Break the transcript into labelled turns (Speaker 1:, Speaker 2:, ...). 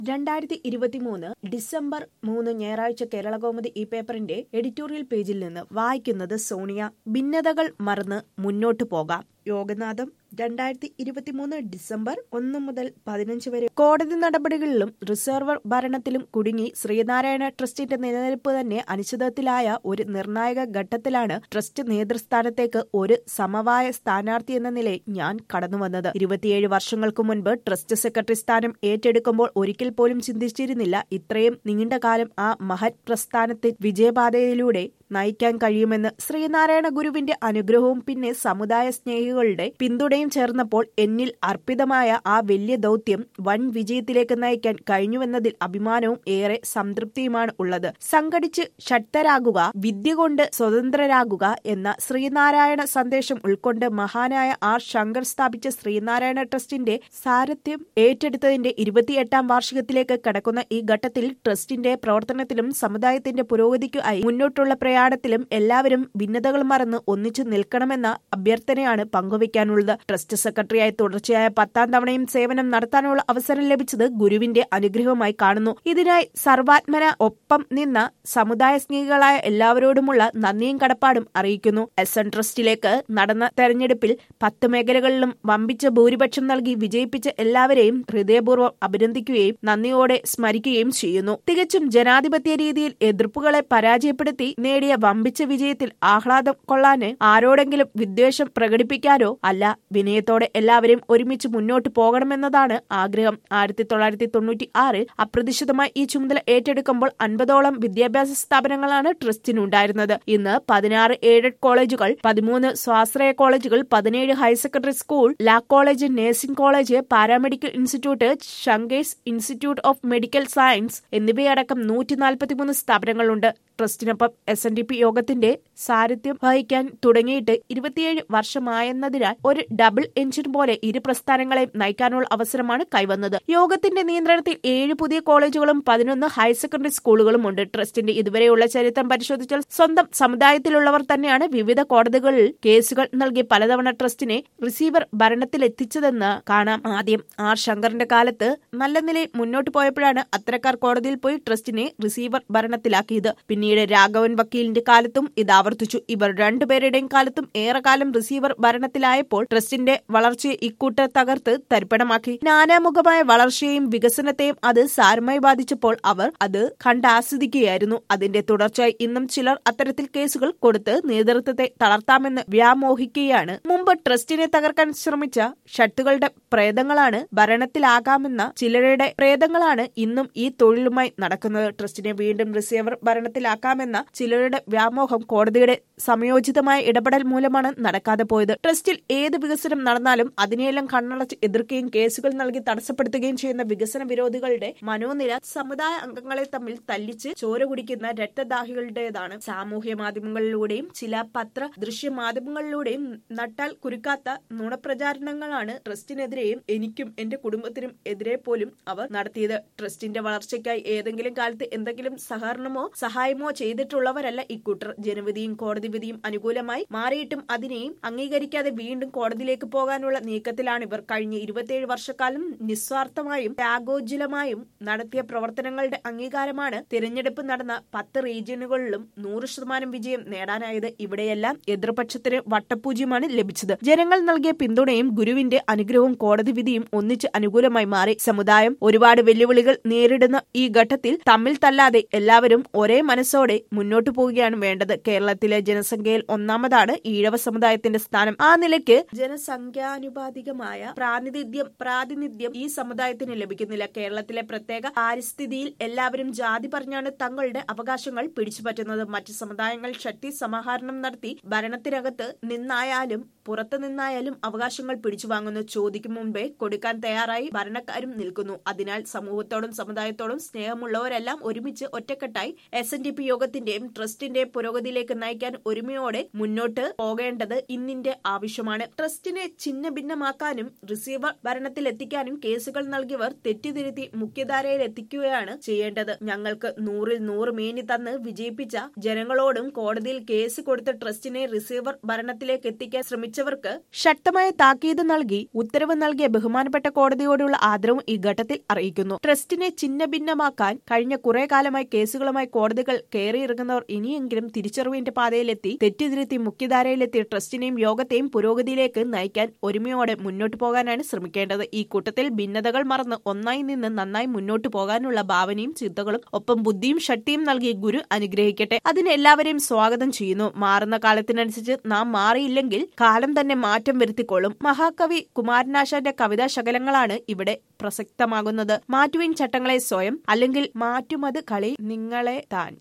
Speaker 1: രണ്ടായിരത്തി ഇരുപത്തിമൂന്ന് ഡിസംബർ മൂന്ന് ഞായറാഴ്ച കേരളകൗമുദി ഈ പേപ്പറിന്റെ എഡിറ്റോറിയൽ പേജിൽ നിന്ന് വായിക്കുന്നത് സോണിയ ഭിന്നതകൾ മറന്ന് മുന്നോട്ടു പോകാം യോഗനാഥം രണ്ടായിരത്തി ഇരുപത്തിമൂന്ന് ഡിസംബർ ഒന്ന് മുതൽ പതിനഞ്ച് വരെ കോടതി നടപടികളിലും റിസർവർ ഭരണത്തിലും കുടുങ്ങി ശ്രീനാരായണ ട്രസ്റ്റിന്റെ നിലനിൽപ്പ് തന്നെ അനിശ്ചിതത്തിലായ ഒരു നിർണായക ഘട്ടത്തിലാണ് ട്രസ്റ്റ് നേതൃസ്ഥാനത്തേക്ക് ഒരു സമവായ സ്ഥാനാർത്ഥി എന്ന നിലയിൽ ഞാൻ കടന്നുവന്നത് ഇരുപത്തിയേഴ് വർഷങ്ങൾക്ക് മുൻപ് ട്രസ്റ്റ് സെക്രട്ടറി സ്ഥാനം ഏറ്റെടുക്കുമ്പോൾ ഒരിക്കൽ പോലും ചിന്തിച്ചിരുന്നില്ല ഇത്രയും നീണ്ടകാലം ആ മഹത് പ്രസ്ഥാനത്തെ വിജയപാതയിലൂടെ നയിക്കാൻ കഴിയുമെന്ന് ശ്രീനാരായണ ഗുരുവിന്റെ അനുഗ്രഹവും പിന്നെ സമുദായ സ്നേഹികളുടെ പിന്തുണയും ചേർന്നപ്പോൾ എന്നിൽ അർപ്പിതമായ ആ വലിയ ദൗത്യം വൻ വിജയത്തിലേക്ക് നയിക്കാൻ കഴിഞ്ഞുവെന്നതിൽ അഭിമാനവും ഏറെ സംതൃപ്തിയുമാണ് ഉള്ളത് സംഘടിച്ച് ശക്തരാകുക വിദ്യ കൊണ്ട് സ്വതന്ത്രരാകുക എന്ന ശ്രീനാരായണ സന്ദേശം ഉൾക്കൊണ്ട് മഹാനായ ആർ ശങ്കർ സ്ഥാപിച്ച ശ്രീനാരായണ ട്രസ്റ്റിന്റെ സാരഥ്യം ഏറ്റെടുത്തതിന്റെ ഇരുപത്തിയെട്ടാം വാർഷികത്തിലേക്ക് കടക്കുന്ന ഈ ഘട്ടത്തിൽ ട്രസ്റ്റിന്റെ പ്രവർത്തനത്തിലും സമുദായത്തിന്റെ പുരോഗതിക്കായി മുന്നോട്ടുള്ള പ്രയാണത്തിലും എല്ലാവരും ഭിന്നതകൾ മറന്ന് ഒന്നിച്ചു നിൽക്കണമെന്ന അഭ്യർത്ഥനയാണ് പങ്കുവയ്ക്കാനുള്ളത് ട്രസ്റ്റ് സെക്രട്ടറിയായി തുടർച്ചയായ പത്താം തവണയും സേവനം നടത്താനുള്ള അവസരം ലഭിച്ചത് ഗുരുവിന്റെ അനുഗ്രഹമായി കാണുന്നു ഇതിനായി സർവാത്മന ഒപ്പം നിന്ന സമുദായ സ്നേഹികളായ എല്ലാവരോടുമുള്ള നന്ദിയും കടപ്പാടും അറിയിക്കുന്നു എസ് എൻ ട്രസ്റ്റിലേക്ക് നടന്ന തെരഞ്ഞെടുപ്പിൽ പത്ത് മേഖലകളിലും വമ്പിച്ച ഭൂരിപക്ഷം നൽകി വിജയിപ്പിച്ച എല്ലാവരെയും ഹൃദയപൂർവ്വം അഭിനന്ദിക്കുകയും നന്ദിയോടെ സ്മരിക്കുകയും ചെയ്യുന്നു തികച്ചും ജനാധിപത്യ രീതിയിൽ എതിർപ്പുകളെ പരാജയപ്പെടുത്തി നേടിയ വമ്പിച്ച വിജയത്തിൽ ആഹ്ലാദം കൊള്ളാന് ആരോടെങ്കിലും വിദ്വേഷം പ്രകടിപ്പിക്കാനോ അല്ല വിനയത്തോടെ എല്ലാവരും ഒരുമിച്ച് മുന്നോട്ട് പോകണമെന്നതാണ് ആഗ്രഹം ആയിരത്തി തൊള്ളായിരത്തി തൊണ്ണൂറ്റി ആറിൽ അപ്രതീക്ഷിതമായി ഈ ചുമതല ഏറ്റെടുക്കുമ്പോൾ അൻപതോളം വിദ്യാഭ്യാസ സ്ഥാപനങ്ങളാണ് ട്രസ്റ്റിനുണ്ടായിരുന്നത് ഇന്ന് പതിനാറ് എയ്ഡഡ് കോളേജുകൾ പതിമൂന്ന് സ്വാശ്രയ കോളേജുകൾ പതിനേഴ് higher secondary school law college nursing college paramedical institute ഷങ്കേസ് ഇൻസ്റ്റിറ്റ്യൂട്ട് ഓഫ് മെഡിക്കൽ സയൻസ് എന്നിവയടക്കം നൂറ്റി നാൽപ്പത്തിമൂന്ന് സ്ഥാപനങ്ങളുണ്ട് ട്രസ്റ്റിനൊപ്പം എസ് എൻ ഡി പി യോഗത്തിന്റെ സാരഥ്യം വഹിക്കാൻ തുടങ്ങിയിട്ട് ഇരുപത്തിയേഴ് വർഷമായെന്നതിനാൽ ഒരു ഡബിൾ എഞ്ചിൻ പോലെ ഇരു പ്രസ്ഥാനങ്ങളെയും നയിക്കാനുള്ള അവസരമാണ് കൈവന്നത് യോഗത്തിന്റെ നിയന്ത്രണത്തിൽ ഏഴ് പുതിയ കോളേജുകളും പതിനൊന്ന് ഹയർ സെക്കൻഡറി സ്കൂളുകളും ഉണ്ട് ട്രസ്റ്റിന്റെ ഇതുവരെയുള്ള ചരിത്രം പരിശോധിച്ചാൽ സ്വന്തം സമുദായത്തിലുള്ളവർ തന്നെയാണ് വിവിധ കോടതികളിൽ കേസുകൾ നൽകി പലതവണ ട്രസ്റ്റിനെ റിസീവർ ഭരണത്തിലെത്തിച്ചതെന്ന് കാണാം ആദ്യം ആർ ശങ്കറിന്റെ കാലത്ത് നല്ല നിലയിൽ മുന്നോട്ട് പോയപ്പോഴാണ് അത്തരക്കാർ കോടതിയിൽ പോയി ട്രസ്റ്റിനെ റിസീവർ ഭരണത്തിലാക്കിയത് പിന്നീട് രാഘവൻ വക്കീലിന്റെ കാലത്തും ഇത് ആവർത്തിച്ചു ഇവർ രണ്ടുപേരുടെയും കാലത്തും ഏറെക്കാലം റിസീവർ ഭരണത്തിലായപ്പോൾ ട്രസ്റ്റിന്റെ വളർച്ചയെ ഇക്കൂട്ടർ തകർത്ത് തരിപ്പണമാക്കി നാനാമുഖമായ വളർച്ചയെയും വികസനത്തെയും അത് സാരമായി ബാധിച്ചപ്പോൾ അവർ അത് കണ്ടാസ്വദിക്കുകയായിരുന്നു അതിന്റെ തുടർച്ചയായി ഇന്നും ചിലർ അത്തരത്തിൽ കേസുകൾ കൊടുത്ത് നേതൃത്വത്തെ തളർത്താമെന്ന് വ്യാമോഹിക്കുകയാണ് മുമ്പ് ട്രസ്റ്റിനെ തകർക്കാൻ ശ്രമിച്ച ഷട്ടുകളുടെ പ്രേതങ്ങളാണ് ഭരണത്തിലാകാമെന്ന ചിലരുടെ പ്രേതങ്ങളാണ് ഇന്നും ഈ തൊഴിലുമായി നടക്കുന്നത് ട്രസ്റ്റിനെ വീണ്ടും റിസീവർ ഭരണത്തിലാക്കാമെന്ന ചിലരുടെ വ്യാമോഹം കോടതിയുടെ സമയോചിതമായ ഇടപെടൽ മൂലമാണ് നടക്കാതെ പോയത് ട്രസ്റ്റിൽ ഏത് വികസനം നടന്നാലും അതിനെയെല്ലാം കണ്ണടച്ച് എതിർക്കുകയും കേസുകൾ നൽകി തടസ്സപ്പെടുത്തുകയും ചെയ്യുന്ന വികസന വിരോധികളുടെ മനോനില സമുദായ അംഗങ്ങളെ തമ്മിൽ തല്ലിച്ച് ചോര കുടിക്കുന്ന രക്തദാഹികളുടേതാണ് സാമൂഹ്യ മാധ്യമങ്ങളിലൂടെയും ചില പത്ര ദൃശ്യ മാധ്യമങ്ങളിലൂടെയും നട്ടാൽ കുരുക്കാത്ത നുണപ്രചാരണങ്ങളാണ് ട്രസ്റ്റിനെതിരെയും എനിക്കും എന്റെ കുടുംബത്തിനും എതിരെ പോലും അവർ നടത്തിയത് ട്രസ്റ്റിന്റെ വളർച്ചയ്ക്കായി ഏതെങ്കിലും കാലത്ത് എന്തെങ്കിലും സഹകരണമോ സഹായമോ ചെയ്തിട്ടുള്ളവരല്ല ഇക്കൂട്ടർ ജനവിധിയും കോടതി വിധിയും അനുകൂലമായി മാറിയിട്ടും അതിനെയും അംഗീകരിക്കാതെ വീണ്ടും കോടതിയിലേക്ക് പോകാനുള്ള നീക്കത്തിലാണ് ഇവർ കഴിഞ്ഞ ഇരുപത്തിയേഴ് വർഷക്കാലം നിസ്വാർത്ഥമായും ത്യാഗോജ്വലമായും നടത്തിയ പ്രവർത്തനങ്ങളുടെ അംഗീകാരമാണ് തിരഞ്ഞെടുപ്പ് നടന്ന പത്ത് റീജിയനുകളിലും നൂറ് ശതമാനം വിജയം നേടാനായത് ഇവിടെയെല്ലാം എതിർപക്ഷത്തിന് വട്ടപൂജ്യമാണ് ലഭിച്ചത് ജനങ്ങൾ നൽകിയ പിന്തുണയും ഗുരുവിന്റെ അനുഗ്രഹവും കോടതി വിധിയും ഒന്നിച്ച് അനുകൂലമായി മാറി സമുദായം ഒരുപാട് വെല്ലുവിളികൾ നേരിടുന്ന ഈ ഘട്ടത്തിൽ തമ്മിൽ തല്ലാതെ എല്ലാവരും ഒരേ മനസ്സോടെ മുന്നോട്ടു പോവുകയാണ് വേണ്ടത് കേരളത്തിലെ ജനസംഖ്യയിൽ ഒന്നാമതാണ് ഈഴവ സമുദായത്തിന്റെ സ്ഥാനം ആ നിലയ്ക്ക് ജനസംഖ്യാനുപാതികമായ പ്രാതിനിധ്യം പ്രാതിനിധ്യം ഈ സമുദായത്തിന് ലഭിക്കുന്നില്ല കേരളത്തിലെ പ്രത്യേക പാരിസ്ഥിതിയിൽ എല്ലാവരും ജാതി പറഞ്ഞാണ് തങ്ങളുടെ അവകാശങ്ങൾ പിടിച്ചുപറ്റുന്നത് മറ്റ് സമുദായങ്ങൾ ശക്തി സമാഹരണം നടത്തി ഭരണത്തിനകത്ത് നിന്നായാലും പുറത്തു നിന്നായാലും അവകാശങ്ങൾ പിടിച്ചു വാങ്ങുന്നു ചോദിക്കും മുമ്പേ കൊടുക്കാൻ തയ്യാറായി ഭരണക്കാരും നിൽക്കുന്നു അതിനാൽ സമൂഹത്തോടും സമുദായത്തോടും സ്നേഹമുള്ളവരെല്ലാം ഒരുമിച്ച് ഒറ്റക്കെട്ടായി എസ് എൻ ഡി പി യോഗത്തിന്റെയും ട്രസ്റ്റ് ട്രസ്റ്റിന്റെ പുരോഗതിയിലേക്ക് നയിക്കാൻ ഒരുമയോടെ മുന്നോട്ട് പോകേണ്ടത് ഇന്നിന്റെ ആവശ്യമാണ് ട്രസ്റ്റിനെ ഛിന്ന ഭിന്നമാക്കാനും റിസീവർ ഭരണത്തിലെത്തിക്കാനും കേസുകൾ നൽകിയവർ തെറ്റിതിരുത്തി മുഖ്യധാരയിൽ എത്തിക്കുകയാണ് ചെയ്യേണ്ടത് ഞങ്ങൾക്ക് നൂറിൽ നൂറ് മേനി തന്ന് വിജയിപ്പിച്ച ജനങ്ങളോടും കോടതിയിൽ കേസ് കൊടുത്ത ട്രസ്റ്റിനെ റിസീവർ ഭരണത്തിലേക്ക് എത്തിക്കാൻ ശ്രമിച്ചവർക്ക് ശക്തമായ താക്കീത് നൽകി ഉത്തരവ് നൽകിയ ബഹുമാനപ്പെട്ട കോടതിയോടുള്ള ആദരവും ഈ ഘട്ടത്തിൽ അറിയിക്കുന്നു ട്രസ്റ്റിനെ ഛിന്ന ഭിന്നമാക്കാൻ കഴിഞ്ഞ കുറെ കാലമായി കേസുകളുമായി കോടതികൾ കയറിയിറങ്ങുന്നവർ ഇനിയെങ്കിലും തിരിച്ചറിവിന്റെ പാതയിലെത്തി തെറ്റിതിരുത്തി മുഖ്യധാരയിലെത്തി ട്രസ്റ്റിനെയും യോഗത്തെയും പുരോഗതിയിലേക്ക് നയിക്കാൻ ഒരുമയോടെ മുന്നോട്ട് പോകാനാണ് ശ്രമിക്കേണ്ടത് ഈ കൂട്ടത്തിൽ ഭിന്നതകൾ മറന്ന് ഒന്നായി നിന്ന് നന്നായി മുന്നോട്ട് പോകാനുള്ള ഭാവനയും ചിന്തകളും ഒപ്പം ബുദ്ധിയും ശക്തിയും നൽകി ഗുരു അനുഗ്രഹിക്കട്ടെ അതിന് എല്ലാവരെയും സ്വാഗതം ചെയ്യുന്നു മാറുന്ന കാലത്തിനനുസരിച്ച് നാം മാറിയില്ലെങ്കിൽ കാലം തന്നെ മാറ്റം വരുത്തിക്കൊള്ളും മഹാകവി കുമാരനാശാന്റെ കവിതാ ശകലങ്ങളാണ് ഇവിടെ പ്രസക്തമാകുന്നത് മാറ്റുവിൻ ചട്ടങ്ങളെ സ്വയം അല്ലെങ്കിൽ മാറ്റുമത് കളി നിങ്ങളെ താൻ